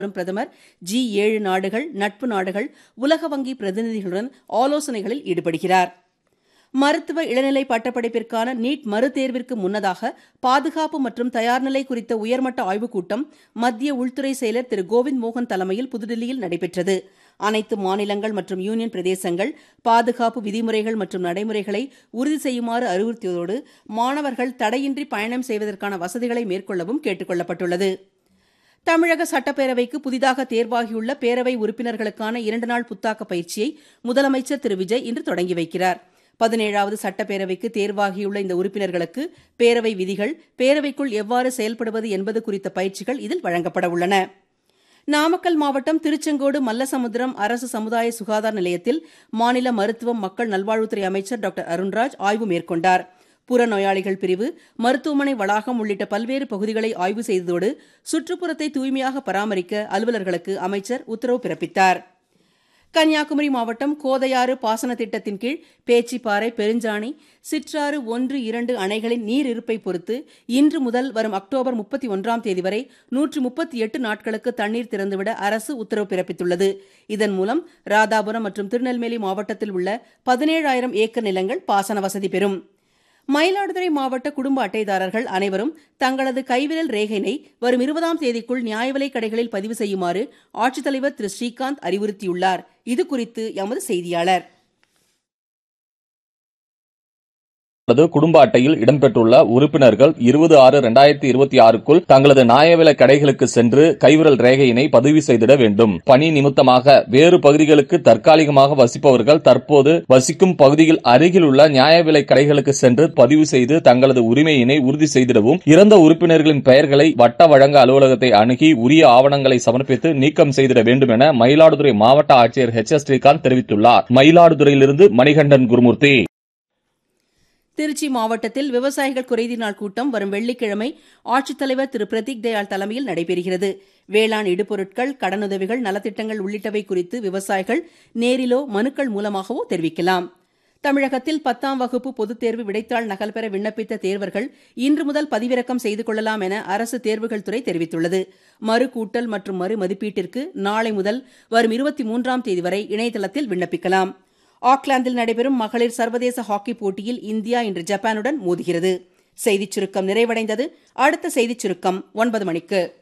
வரும் பிரதமர் ஜி ஏழு நாடுகள் நட்பு நாடுகள் உலக வங்கி பிரதிநிதிகளுடன் ஆலோசனைகளில் ஈடுபடுகிறார் மருத்துவ இளநிலை பட்டப்படிப்பிற்கான நீட் மறுதேர்விற்கு முன்னதாக பாதுகாப்பு மற்றும் தயார்நிலை குறித்த உயர்மட்ட ஆய்வுக் கூட்டம் மத்திய உள்துறை செயலர் திரு கோவிந்த் மோகன் தலைமையில் புதுடில்லியில் நடைபெற்றது அனைத்து மாநிலங்கள் மற்றும் யூனியன் பிரதேசங்கள் பாதுகாப்பு விதிமுறைகள் மற்றும் நடைமுறைகளை உறுதி செய்யுமாறு அறிவுறுத்தியதோடு மாணவர்கள் தடையின்றி பயணம் செய்வதற்கான வசதிகளை மேற்கொள்ளவும் கேட்டுக் கொள்ளப்பட்டுள்ளது தமிழக சட்டப்பேரவைக்கு புதிதாக தேர்வாகியுள்ள பேரவை உறுப்பினர்களுக்கான இரண்டு நாள் புத்தாக்க பயிற்சியை முதலமைச்சர் திரு விஜய் இன்று தொடங்கி வைக்கிறார் பதினேழாவது சட்டப்பேரவைக்கு தேர்வாகியுள்ள இந்த உறுப்பினர்களுக்கு பேரவை விதிகள் பேரவைக்குள் எவ்வாறு செயல்படுவது என்பது குறித்த பயிற்சிகள் இதில் வழங்கப்பட உள்ளன நாமக்கல் மாவட்டம் திருச்செங்கோடு மல்லசமுத்திரம் அரசு சமுதாய சுகாதார நிலையத்தில் மாநில மருத்துவம் மக்கள் நல்வாழ்வுத்துறை அமைச்சர் டாக்டர் அருண்ராஜ் ஆய்வு மேற்கொண்டார் புறநோயாளிகள் பிரிவு மருத்துவமனை வளாகம் உள்ளிட்ட பல்வேறு பகுதிகளை ஆய்வு செய்ததோடு சுற்றுப்புறத்தை தூய்மையாக பராமரிக்க அலுவலர்களுக்கு அமைச்சர் உத்தரவு பிறப்பித்தார் கன்னியாகுமரி மாவட்டம் கோதையாறு பாசன திட்டத்தின் கீழ் பேச்சிப்பாறை பெருஞ்சாணி சிற்றாறு ஒன்று இரண்டு அணைகளின் நீர் இருப்பை பொறுத்து இன்று முதல் வரும் அக்டோபர் முப்பத்தி ஒன்றாம் தேதி வரை நூற்று முப்பத்தி எட்டு நாட்களுக்கு தண்ணீர் திறந்துவிட அரசு உத்தரவு பிறப்பித்துள்ளது இதன் மூலம் ராதாபுரம் மற்றும் திருநெல்வேலி மாவட்டத்தில் உள்ள பதினேழாயிரம் ஏக்கர் நிலங்கள் பாசன வசதி பெறும் மயிலாடுதுறை மாவட்ட குடும்ப அட்டைதாரர்கள் அனைவரும் தங்களது கைவிரல் ரேகைனை வரும் இருபதாம் தேதிக்குள் நியாயவிலைக் கடைகளில் பதிவு செய்யுமாறு ஆட்சித்தலைவர் திரு ஸ்ரீகாந்த் அறிவுறுத்தியுள்ளார் இதுகுறித்து எமது செய்தியாளர் அல்லது குடும்ப அட்டையில் இடம்பெற்றுள்ள உறுப்பினர்கள் இருபது ஆறு இரண்டாயிரத்தி இருபத்தி ஆறுக்குள் தங்களது நியாயவில கடைகளுக்கு சென்று கைவிரல் ரேகையினை பதிவு செய்திட வேண்டும் பணி நிமித்தமாக வேறு பகுதிகளுக்கு தற்காலிகமாக வசிப்பவர்கள் தற்போது வசிக்கும் பகுதியில் அருகில் உள்ள நியாய விலை கடைகளுக்கு சென்று பதிவு செய்து தங்களது உரிமையினை உறுதி செய்திடவும் இறந்த உறுப்பினர்களின் பெயர்களை வட்ட வழங்க அலுவலகத்தை அணுகி உரிய ஆவணங்களை சமர்ப்பித்து நீக்கம் செய்திட வேண்டும் என மயிலாடுதுறை மாவட்ட ஆட்சியர் ஹெச் எஸ் ஸ்ரீகாந்த் தெரிவித்துள்ளார் மயிலாடுதுறையிலிருந்து மணிகண்டன் குருமூர்த்தி திருச்சி மாவட்டத்தில் விவசாயிகள் குறைதீர் நாள் கூட்டம் வரும் வெள்ளிக்கிழமை ஆட்சித்தலைவர் திரு பிரதீக் தயாள் தலைமையில் நடைபெறுகிறது வேளாண் இடுபொருட்கள் கடனுதவிகள் நலத்திட்டங்கள் உள்ளிட்டவை குறித்து விவசாயிகள் நேரிலோ மனுக்கள் மூலமாகவோ தெரிவிக்கலாம் தமிழகத்தில் பத்தாம் வகுப்பு பொதுத் தேர்வு விடைத்தாள் நகல் பெற விண்ணப்பித்த தேர்வர்கள் இன்று முதல் பதிவிறக்கம் செய்து கொள்ளலாம் என அரசு தேர்வுகள் துறை தெரிவித்துள்ளது மறு கூட்டல் மற்றும் மறு மதிப்பீட்டிற்கு நாளை முதல் வரும் இருபத்தி மூன்றாம் தேதி வரை இணையதளத்தில் விண்ணப்பிக்கலாம் ஆக்லாந்தில் நடைபெறும் மகளிர் சர்வதேச ஹாக்கி போட்டியில் இந்தியா இன்று ஜப்பானுடன் மோதுகிறது செய்திச் சுருக்கம் நிறைவடைந்தது அடுத்த செய்திச் சுருக்கம் ஒன்பது மணிக்கு